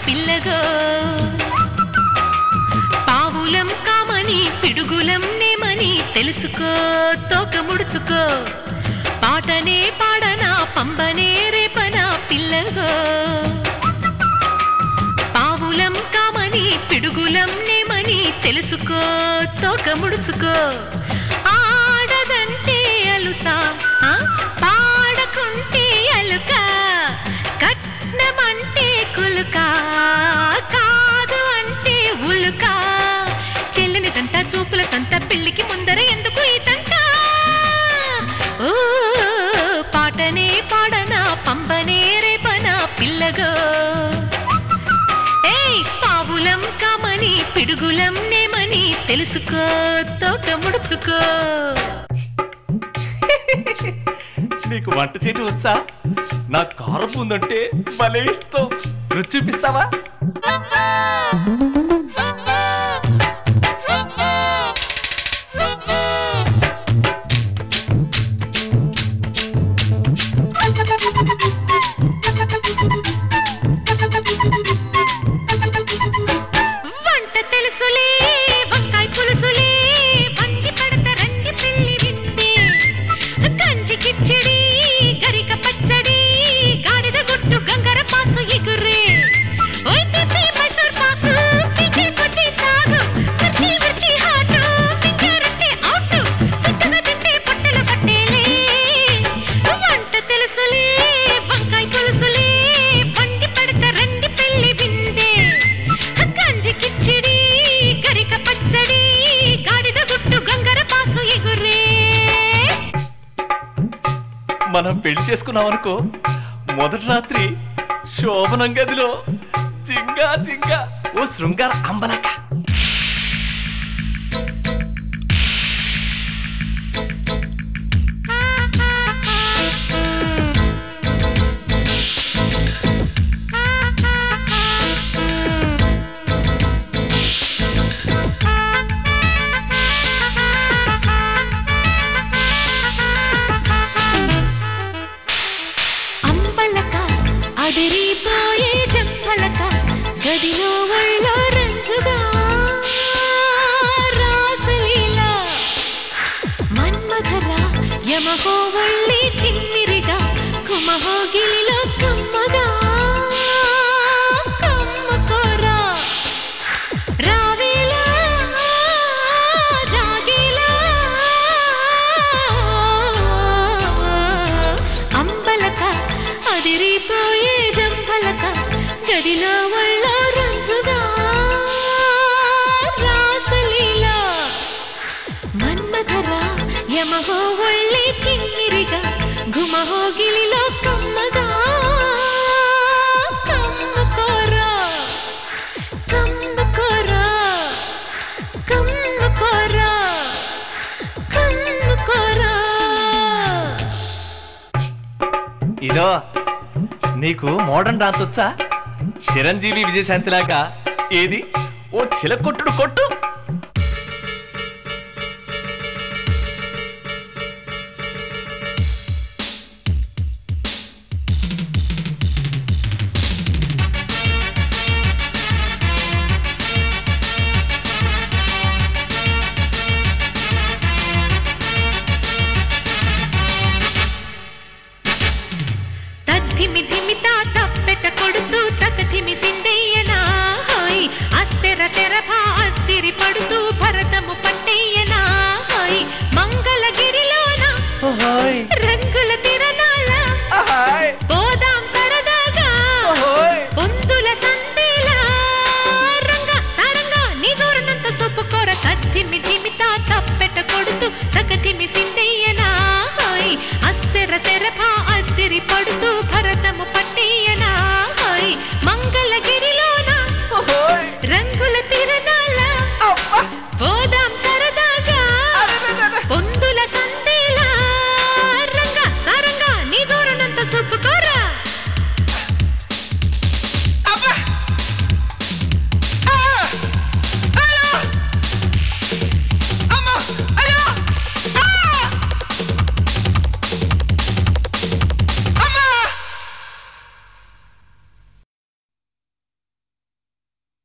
పిల్లగో పావులం కామని పిడుగులం నేమని తెలుసుకో తోక ముడుచుకో పాటనే పాడనా పంబనే రేపనా పిల్లగో పావులం కామని పిడుగులం నేమని తెలుసుకో తోక ముడుచుకో ఆడదంటే అలుసా ఆ? పాడకుంటే అలుక కట్నమంటే కులుక కాదు అంటే ఉలుక చెల్లిని తంట చూపుల తంట పెళ్లికి ముందర ఎందుకు ఈ తంట ఓ పాటనే పాడనా పంబనే రేపనా పిల్లగో ఏయ్ పావులం కామని పిడుగులం నేమని తెలుసుకో తోక ముడుచుకో నీకు వంట చేయటం వచ్చా నా కారు ఉందంటే భలే ఇష్టం రుచి చూపిస్తావా వంట తెలుసులే వంకాయ పులుసులే వండి పడత రండి పెళ్లి విందే కంచి కిచ్చడి గరిక పచ్చడి గాడిద గుట్టు గంగర పాసు ఎగురే ఓయ్ తిప్పి మైసూర్ పాకు తిండి కొద్ది సాగు మిర్చి మిర్చి హాటు తింటారంటే అవుట్ తింటగా తింటే పొట్టలు పట్టేలే వంట తెలుసులే వంకాయ పులుసులే వండి పడత రండి పెళ్లి విందే గంజి కిచ్చిడి గరిక పచ్చడి గాడిద గుట్టు గంగర పాసు ఎగురే మనం పెళ్లి చేసుకున్నాం అనుకో మొదటి రాత్రి శోభనం గదిలో జింగా జింగా ఓ శృంగార అంబలక అంబలక అదిరిపోయే జంబలక గదిలో ఒళ్ళో రంజుగా రాసలీల మన్మధర యమహో ఒళ్ళి తిమ్మిరిగా కుమహో గిలిలో కమ్మగా కమ్మకోరా రావేలా జాగేలా అంబలక అదిరిపోయే జంబలక గదిలో ఒళ్ళో రంజుగా రాసలీల మన్మధర యమహో ఒళ్ళి తిమ్మిరిగా గుమహో గిలిలో కమ్మగా కమ్మకోరా కమ్మకోరా కమ్మకోరా కమ్మకోరా ఇదో నీకు మోడర్న్ డాన్స్ వచ్చా చిరంజీవి విజయశాంతి లాగా ఏది ఓ చిలకొట్టుడు కొట్టు